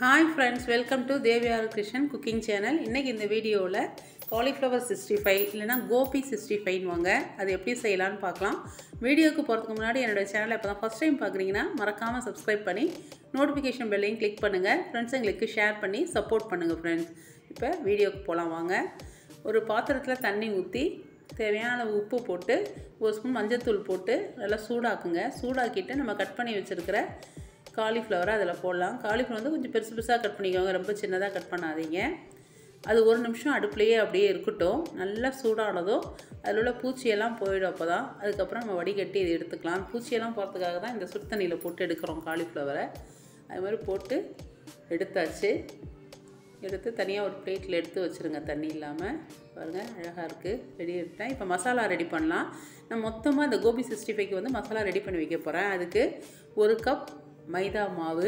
hi friends welcome to Devi R Krishnan cooking channel இன்றைக்கி இந்த வீடியோவில் காலிஃப்ளவர் சிக்ஸ்டி ஃபைவ் இல்லைனா கோபி சிக்ஸ்டி ஃபைவ்வாங்க அது எப்படி செய்யலான்னு பார்க்கலாம் வீடியோக்கு போகிறதுக்கு முன்னாடி என்னோடய சேனலை இப்போ தான் ஃபஸ்ட் டைம் பார்க்குறீங்கன்னா மறக்காமல் சப்ஸ்கிரைப் பண்ணி நோட்டிஃபிகேஷன் பெல்லையும் கிளிக் பண்ணுங்கள் ஃப்ரெண்ட்ஸுங்களுக்கு ஷேர் பண்ணி சப்போர்ட் பண்ணுங்கள் ஃப்ரெண்ட்ஸ் இப்போ வீடியோக்கு போகலாம் வாங்க ஒரு பாத்திரத்தில் தண்ணி ஊற்றி தேவையான உப்பு போட்டு ஒரு ஸ்பூன் மஞ்சள்தூள் போட்டு நல்லா சூடாக்குங்க சூடாக்கிட்டு நம்ம கட் பண்ணி வச்சுருக்கிற காலிஃப்ளவரை அதில் போடலாம் காலிஃப்ளவர் வந்து கொஞ்சம் பெருசு பெருசாக கட் பண்ணிக்கோங்க ரொம்ப சின்னதாக கட் பண்ணாதீங்க அது ஒரு நிமிஷம் அடுப்புலேயே அப்படியே இருக்கட்டும் நல்லா சூடானதும் அதில் உள்ள பூச்சியெல்லாம் போயிடும் அப்போ தான் அதுக்கப்புறம் நம்ம வடிகட்டி இதை எடுத்துக்கலாம் பூச்சியெல்லாம் போகிறதுக்காக தான் இந்த சுடு தண்ணியில் போட்டு எடுக்கிறோம் காலிஃப்ளவரை அது மாதிரி போட்டு எடுத்தாச்சு எடுத்து தனியாக ஒரு பிளேட்டில் எடுத்து வச்சுருங்க தண்ணி இல்லாமல் பாருங்கள் அழகாக இருக்குது ரெடி எடுத்தேன் இப்போ மசாலா ரெடி பண்ணலாம் நான் மொத்தமாக இந்த கோபி சிக்ஸ்டி ஃபைவ்க்கு வந்து மசாலா ரெடி பண்ணி வைக்க போகிறேன் அதுக்கு ஒரு கப் மைதா மாவு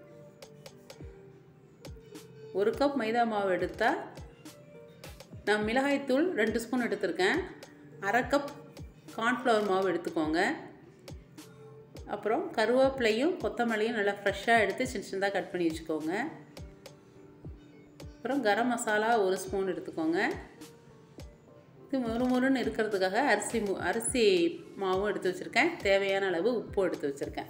ஒரு கப் மைதா மாவு எடுத்தால் நான் மிளகாய்த்தூள் ரெண்டு ஸ்பூன் எடுத்திருக்கேன் அரை கப் கார்ன்ஃப்ளவர் மாவு எடுத்துக்கோங்க அப்புறம் கருவேப்பிலையும் கொத்தமல்லியும் நல்லா ஃப்ரெஷ்ஷாக எடுத்து சின்ன சின்னதாக கட் பண்ணி வச்சுக்கோங்க அப்புறம் கரம் மசாலா ஒரு ஸ்பூன் எடுத்துக்கோங்க இது முறு முறுன்னு இருக்கிறதுக்காக அரிசி மு அரிசி மாவும் எடுத்து வச்சுருக்கேன் தேவையான அளவு உப்பும் எடுத்து வச்சுருக்கேன்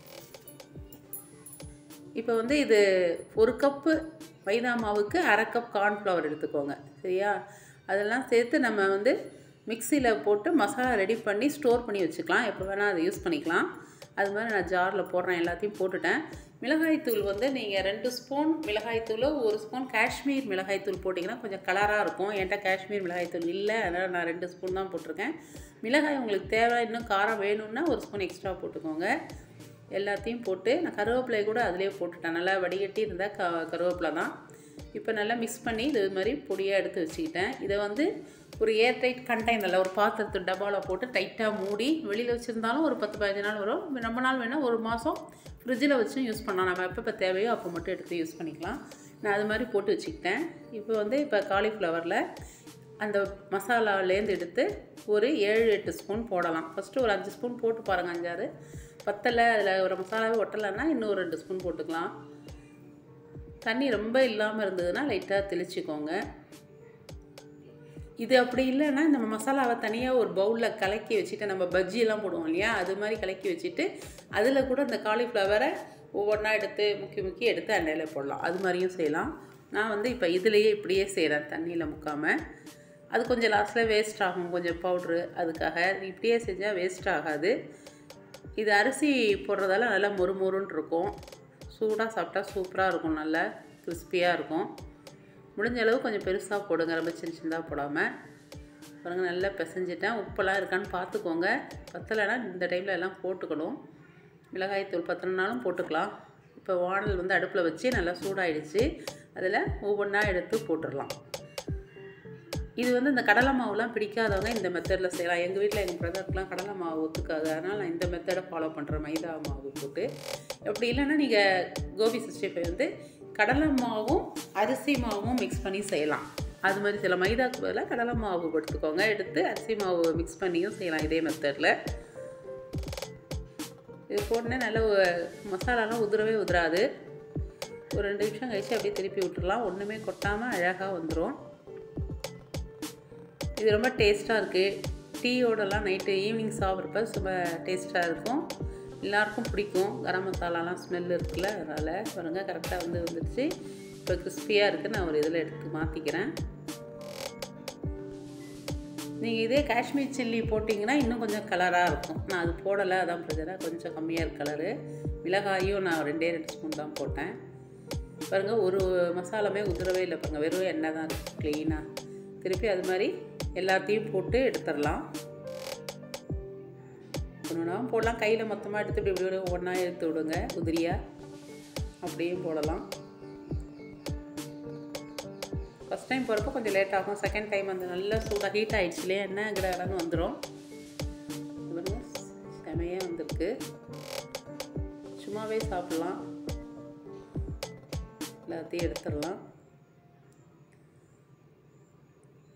இப்போ வந்து இது ஒரு கப்பு மைதா மாவுக்கு அரை கப் கார்ன்ஃப்ளவர் எடுத்துக்கோங்க சரியா அதெல்லாம் சேர்த்து நம்ம வந்து மிக்சியில் போட்டு மசாலா ரெடி பண்ணி ஸ்டோர் பண்ணி வச்சுக்கலாம் எப்போ வேணால் அதை யூஸ் பண்ணிக்கலாம் அது மாதிரி நான் ஜாரில் போடுறேன் எல்லாத்தையும் போட்டுட்டேன் மிளகாய்த்தூள் வந்து நீங்கள் ரெண்டு ஸ்பூன் மிளகாய்த்தூள் ஒரு ஸ்பூன் காஷ்மீர் மிளகாய்த்தூள் போட்டிங்கன்னா கொஞ்சம் கலராக இருக்கும் என்கிட்ட காஷ்மீர் மிளகாய்த்தூள் இல்லை அதனால் நான் ரெண்டு ஸ்பூன் தான் போட்டிருக்கேன் மிளகாய் உங்களுக்கு தேவை இன்னும் காரம் வேணும்னா ஒரு ஸ்பூன் எக்ஸ்ட்ரா போட்டுக்கோங்க எல்லாத்தையும் போட்டு நான் கருவேப்பிலை கூட அதிலே போட்டுட்டேன் நல்லா வடிகட்டி இருந்தால் க கருவேப்பிலை தான் இப்போ நல்லா மிக்ஸ் பண்ணி இது மாதிரி பொடியாக எடுத்து வச்சுக்கிட்டேன் இதை வந்து ஒரு ஏர் டைட் கண்டெய்னரில் ஒரு பாத்திரத்து டப்பாவில் போட்டு டைட்டாக மூடி வெளியில் வச்சுருந்தாலும் ஒரு பத்து பதினஞ்சு நாள் வரும் ரொம்ப நாள் வேணால் ஒரு மாதம் ஃப்ரிட்ஜில் வச்சும் யூஸ் பண்ணலாம் நம்ம எப்போ தேவையோ அப்போ மட்டும் எடுத்து யூஸ் பண்ணிக்கலாம் நான் அது மாதிரி போட்டு வச்சுக்கிட்டேன் இப்போ வந்து இப்போ காலிஃப்ளவரில் அந்த மசாலாவிலேருந்து எடுத்து ஒரு ஏழு எட்டு ஸ்பூன் போடலாம் ஃபஸ்ட்டு ஒரு அஞ்சு ஸ்பூன் போட்டு பாருங்கள் அஞ்சாறு பத்தலை அதில் ஒரு மசாலாவே ஒட்டலைன்னா இன்னும் ஒரு ரெண்டு ஸ்பூன் போட்டுக்கலாம் தண்ணி ரொம்ப இல்லாமல் இருந்ததுன்னா லைட்டாக தெளிச்சிக்கோங்க இது அப்படி இல்லைன்னா நம்ம மசாலாவை தனியாக ஒரு பவுலில் கலக்கி வச்சுட்டு நம்ம பஜ்ஜியெல்லாம் போடுவோம் இல்லையா அது மாதிரி கலக்கி வச்சுட்டு அதில் கூட இந்த காலிஃப்ளவரை ஒவ்வொன்றா எடுத்து முக்கி முக்கி எடுத்து அண்டையில் போடலாம் அது மாதிரியும் செய்யலாம் நான் வந்து இப்போ இதுலேயே இப்படியே செய்கிறேன் தண்ணியில் முக்காமல் அது கொஞ்சம் லாஸ்ட்டில் வேஸ்ட் ஆகும் கொஞ்சம் பவுட்ரு அதுக்காக இப்படியே செஞ்சால் வேஸ்ட் ஆகாது இது அரிசி போடுறதால நல்லா மொறு மொறுன்னு இருக்கும் சூடாக சாப்பிட்டா சூப்பராக இருக்கும் நல்லா கிறிஸ்பியாக இருக்கும் முடிஞ்ச அளவு கொஞ்சம் பெருசாக போடுங்க ரொம்ப சின்ன சின்னதாக போடாமல் பாருங்கள் நல்லா பிசைஞ்சிட்டேன் உப்பெல்லாம் இருக்கான்னு பார்த்துக்கோங்க பத்தலைன்னா இந்த டைமில் எல்லாம் போட்டுக்கணும் மிளகாய்த்தூள் பத்தலைனாலும் போட்டுக்கலாம் இப்போ வானல் வந்து அடுப்பில் வச்சு நல்லா சூடாயிடுச்சு அதில் ஒவ்வொன்றா எடுத்து போட்டுடலாம் இது வந்து இந்த கடலை மாவுலாம் பிடிக்காதவங்க இந்த மெத்தடில் செய்யலாம் எங்கள் வீட்டில் எங்கள் பிரதருக்குலாம் கடலை மாவு ஒத்துக்காது அதனால் நான் இந்த மெத்தடை ஃபாலோ பண்ணுறேன் மைதா மாவு போட்டு அப்படி இல்லைன்னா நீங்கள் கோபி சிக்ஸ்டி ஃபைவ் வந்து கடலை மாவும் அரிசி மாவும் மிக்ஸ் பண்ணி செய்யலாம் அது மாதிரி சில மைதாக்கு பதிலாக கடலை மாவு எடுத்துக்கோங்க எடுத்து அரிசி மாவு மிக்ஸ் பண்ணியும் செய்யலாம் இதே மெத்தடில் இது போட்டோன்னே நல்ல மசாலாலாம் உதிரவே உதிராது ஒரு ரெண்டு நிமிஷம் கழித்து அப்படியே திருப்பி விட்டுடலாம் ஒன்றுமே கொட்டாமல் அழகாக வந்துடும் இது ரொம்ப டேஸ்ட்டாக இருக்குது டீயோடலாம் நைட்டு ஈவினிங் சாப்பிட்றப்ப ரொம்ப டேஸ்ட்டாக இருக்கும் எல்லாருக்கும் பிடிக்கும் கரம் மசாலாலாம் ஸ்மெல் இருக்குல்ல அதனால் பாருங்கள் கரெக்டாக வந்து வந்துடுச்சு இப்போ கிறிஸ்பியாக இருக்குது நான் ஒரு இதில் எடுத்து மாற்றிக்கிறேன் நீங்கள் இதே காஷ்மீர் சில்லி போட்டிங்கன்னா இன்னும் கொஞ்சம் கலராக இருக்கும் நான் அது போடலை அதான் பிரச்சனை கொஞ்சம் கம்மியாக இருக்கு கலரு மிளகாயும் நான் ரெண்டே ரெண்டு ஸ்பூன் தான் போட்டேன் பாருங்கள் ஒரு மசாலாமே உதிரவே இல்லை பாருங்கள் வெறும் எண்ணெய் தான் இருக்குது க்ளீனாக திருப்பி அது மாதிரி எல்லாத்தையும் போட்டு எடுத்துடலாம் ஒன்றுனா போடலாம் கையில் மொத்தமாக எடுத்து இப்படி இப்படி ஒன்றா எடுத்து விடுங்க உதிரியாக அப்படியும் போடலாம் ஃபஸ்ட் டைம் போகிறப்போ கொஞ்சம் லேட் ஆகும் செகண்ட் டைம் வந்து நல்லா சூடாக ஹீட் ஆகிடுச்சுலே என்ன கிடன்னு வந்துடும் செமையாக வந்திருக்கு சும்மாவே சாப்பிட்லாம் எல்லாத்தையும் எடுத்துடலாம்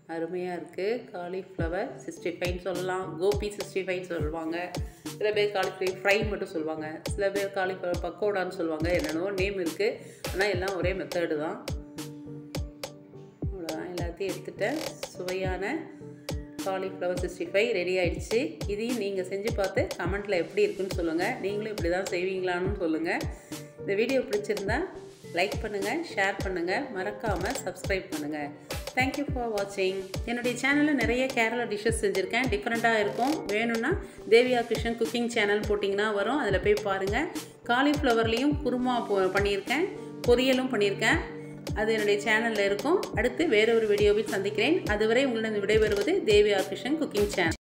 அருமையாக இருக்குது காலிஃப்ளவர் சிக்ஸ்டி ஃபைவ்னு சொல்லலாம் கோபி சிக்ஸ்டி ஃபைவ்னு சொல்லுவாங்க சில பேர் காலிஃப்ளவர் ஃப்ரை மட்டும் சொல்லுவாங்க சில பேர் காலிஃப்ளவர் பக்கோடான்னு சொல்லுவாங்க என்னென்னவோ நேம் இருக்குது ஆனால் எல்லாம் ஒரே மெத்தடு தான் அவ்வளோதான் எல்லாத்தையும் எடுத்துட்டேன் சுவையான காலிஃப்ளவர் சிக்ஸ்டி ஃபைவ் ரெடி ஆயிடுச்சு இதையும் நீங்கள் செஞ்சு பார்த்து கமெண்ட்டில் எப்படி இருக்குன்னு சொல்லுங்கள் நீங்களும் இப்படி தான் செய்வீங்களான்னு சொல்லுங்கள் இந்த வீடியோ பிடிச்சிருந்தா லைக் பண்ணுங்கள் ஷேர் பண்ணுங்கள் மறக்காமல் சப்ஸ்கிரைப் பண்ணுங்கள் தேங்க்யூ ஃபார் வாட்சிங் என்னுடைய சேனலில் நிறைய கேரளா டிஷ்ஷஸ் செஞ்சுருக்கேன் டிஃப்ரெண்ட்டாக இருக்கும் வேணும்னா தேவியா கிருஷ்ணன் குக்கிங் சேனல் போட்டிங்கன்னா வரும் அதில் போய் பாருங்கள் காலிஃப்ளவர்லேயும் குருமா போ- பண்ணியிருக்கேன் பொரியலும் பண்ணியிருக்கேன் அது என்னுடைய சேனலில் இருக்கும் அடுத்து வேற ஒரு வீடியோவில் சந்திக்கிறேன் அதுவரை உங்களிடம் விடைபெறுவது Devi R Krishnan cooking channel